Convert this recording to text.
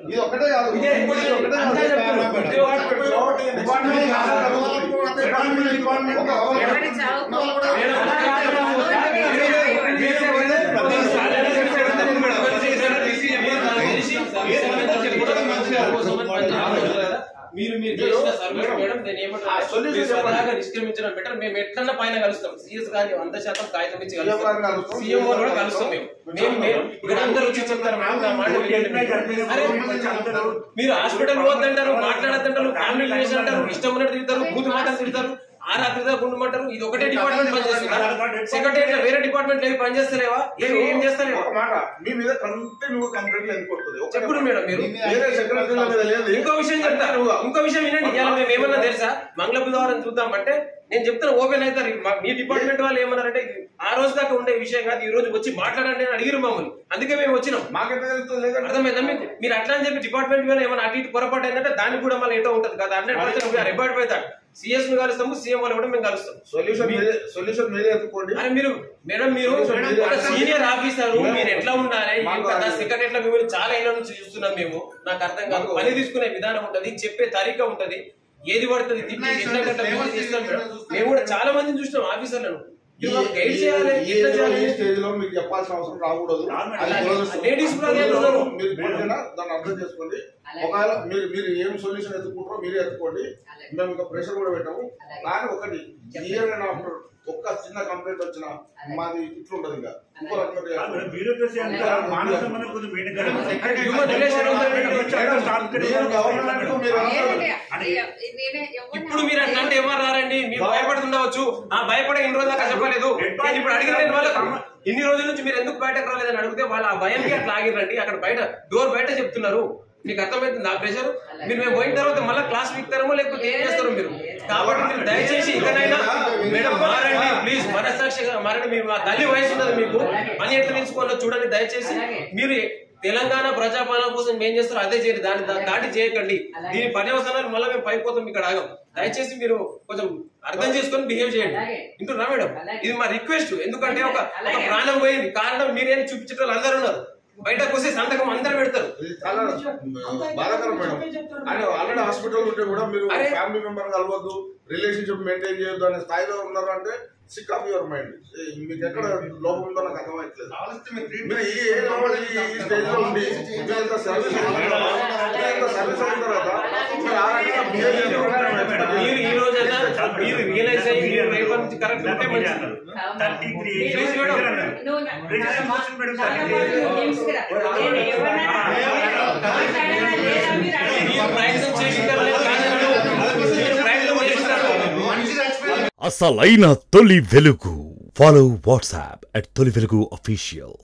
ఇది ఒకటే కాదు ఇదే ఇది ఒకటే కాదు. అంతా చెప్తున్నారు. డిపార్ట్మెంట్ డిపార్ట్మెంట్ డిపార్ట్మెంట్ డిపార్ట్మెంట్ ఒక- ఎవరి చావుకు మీరు మీరు చేసిన సర్వీస్ మేడం నేను ఆ solution ఏమంటారు చెప్పండి. నిష్క్రమించడం బెటర్ మేము ఎట్లన్నా పైన కలుస్తాం సీఎస్ గారిని వంద శాతం కాగితం ఇచ్చి సీఎం గారిని కలుస్తాం. సీఎం కూడా కలుస్తాం మేము మేము మేము ఇక్కడ అందరూ వచ్చి చెప్తారు మేడం నా మాట వినండి మీరు. అరే మీరు హాస్పిటల్ పోద్దంటారు మాట్లాడద్దంటారు ఫ్యామిలీ రిలేషన్ అంటారు ఇష్టం ఉన్నట్టు తిడతారు బూత్ మాటలు తిడతారు ఆ రాత్రి దాకా ఉండమంటారు ఇది ఒకటే డిపార్ట్మెంట్ పనిచేస్తుందా సెక్రటరీ వేరే డిపార్ట్మెంట్ ఏమి పనిచేస్తలేవా ఏమి ఏం చేస్తలేవా ఒక మాట మీ మీద కంటిన్యూ కంప్లైంట్లు ఎందుకు కొడుతుంది ఒకటే చెప్పుడు మాట. మేడం మీరు వేరే సెక్రటరీల మీద లేదు ఇంకో విషయం చెప్తారు ఇంకో విషయం వినండి ఇవాళ మేము ఏమన్నా తెలుసా మంగళ బుధవారం చూద్దాం అంటే నేను చెప్తాను ఓపెన్ అవుతారు మా- మీ డిపార్ట్మెంట్ వాళ్ళు ఏమన్నారంటే ఇది ఆ రోజు దాకా ఉండే విషయం కాదు ఈ రోజు వచ్చి మాట్లాడండి అని అడిగిరు మమ్మల్ని అందుకే మేము వచ్చినాం మాకెంత తెలుస్తుంది లేదంటే అర్థమైందా మీకు మీరు అట్లా అని చెప్పి డిపార్ట్మెంట్ మీద ఏమైనా అటు ఇటు పొరపాటు అయిందంటే దానికి కూడా మళ్ళీ ఏటో ఉంటుంది కదా హండ్రెడ్ పర్సెంట్ రిపోర్ట్ అవుతాడు సిఎస్ ను కలుస్తాము సీఎం వాళ్ళు కూడా మేము కలుస్తాం సొల్యూషన్ మీరే సొల్యూషన్ మీరే ఎత్తుకోండి అరే మీరు మేడం మీరు ఒక సీనియర్ ఆఫీసర్ మీరు ఎట్లా ఉండాలి ఏం కదా సెక్రటరీ ఎట్లా మిమ్మల్ని చాలా ఏళ్ళ నుంచి చూస్తున్నాం మేము నాకు అర్థం కాదు పని తీసుకునే విధానం ఉంటది చెప్పే తరీక ఉంటది ఏది పడుతుంది తిప్పి ఎట్లా గట్ల మేము చేస్తాం మేడం మేము కూడా చాలా మందిని చూసినాం ఆఫీసర్లను మీరు మాకు గైడ్ చేయాలి ఎట్లా చేయాలి ఈ స్టేజ్ లో మీకు చెప్పాల్సిన అవసరం రాకూడదు అది దురదృష్టం. లేడీస్ కూడా అదే ఉన్నారు. మీరు పొద్దున దాన్ని అర్థం చేసుకోండి అలాగే. ఒకవేళ మీరు మీరు ఏం సొల్యూషన్ ఎత్తుకుంటారో మీరే ఎత్తుకోండి అలాగే. మేము ఇంకా ప్రెషర్ కూడా పెట్టాము అలాగే. కానీ ఒకటి ఇయర్ అండ్ ఆఫ్టర్ ఒక్క చిన్న కంప్లైంట్ వచ్చిన అలాగే. మాది ఇట్లుంటది ఇంకా ఇంకో రకంగా చేయాలి. బ్యూరోక్రసీ అంతా మానవ సంబంధం కొంచెం మెయింటైన్ చేయాలి. హ్యూమన్ రిలేషన్ ఉందండి. మీరు గవర్నమెంట్ మీరు అందరూ- ఇప్పుడు మీరు అట్లా అంటే ఎవరు రారండి మీరు భయపడుతుండవచ్చు ఆ భయపడే ఇన్ని రోజులు దాకా చెప్పలేదు నేను ఇప్పుడు అడిగిన నేను వాళ్ళకు ఇన్ని రోజుల నుంచి మీరు ఎందుకు బయటకు రాలేదని అడిగితే వాళ్ళ ఆ భయంకి అట్లా ఆగిరండి అక్కడ బయట డోర్ బయట చెప్తున్నారు మీకు అర్థమవుతుంది ఆ ప్రెషర్ మీరు మేము పోయిన తర్వాత మళ్ళీ క్లాస్ వీక్తారేమో లేకపోతే ఏం చేస్తారు మీరు కాబట్టి మీరు దయచేసి ఇకనైనా మేడం మారండి ప్లీజ్ మనసాక్షిగా మారండి మీరు మా తల్లి వయసు ఉన్నది మీకు పని ఎట్లా తీసుకోవాలో చూడండి దయచేసి మీరు తెలంగాణ ప్రజాపాలన కోసం ఏం చేస్తారో అదే చేయండి దాన్ని దా- దాటి చేయకండి దీని పర్యవసనాలు మళ్ళీ మేము పైపోతాం ఇక్కడ ఆగం దయచేసి మీరు కొంచెం అర్థం చేసుకొని బిహేవ్ చేయండి అలాగే. వింటున్నా మేడం అలాగే. ఇది మా రిక్వెస్ట్ ఎందుకంటే ఒక ఒక అలాగే. ప్రాణం పోయింది కారణం మీరేం చూపించే వాళ్ళు అందరూ ఉన్నారు బయటకు వస్తే సంతకం అందరూ పెడతారు ఇది చాలా బాధాకరం మేడం అని ఆల్రెడీ హాస్పిటల్ ఉంటే కూడా మీరు అరే. ఫ్యామిలీ మెంబర్ కలవద్దు రిలేషన్షిప్ మెయింటైన్ చేయొద్దు అనే స్థాయిలో ఉన్నారు అంటే సిక్ ఆఫ్ యువర్ మైండ్ మీకు ఎక్కడ లోపం ఉందో నాకు అర్థమవుతలేదు మీరు ఈ ఏజ్లో ఈ ఈ స్టేజ్ లో ఉండి మీరు ఇంత సర్వీస్ ఇంత సర్వీస్ అయిన తర్వాత మీరు ఆ రకంగా బిహేవ్ మీరు ఈ రోజైనా మీరు రియలైజ్ అయ్యి మీరు రేపటి నుంచి కరెక్ట్ ఉంటే మంచిది థర్టీ త్రీ Please, madam. నువ్వు నా- చాలా బాగుంది. నిలుచుకురా. నేను ఎవరినైనా మాట్లాడాలా లేదా మీరు అడగండి. మీరు ప్రయత్నం చేసిన తర్వాత కాదనడు. మీరు ప్రయత్నం చేస్తున్నారు అసలైన తొలి వెలుగు ఫాలో వాట్సాప్ అట్ తొలి వెలుగు అఫీషియల్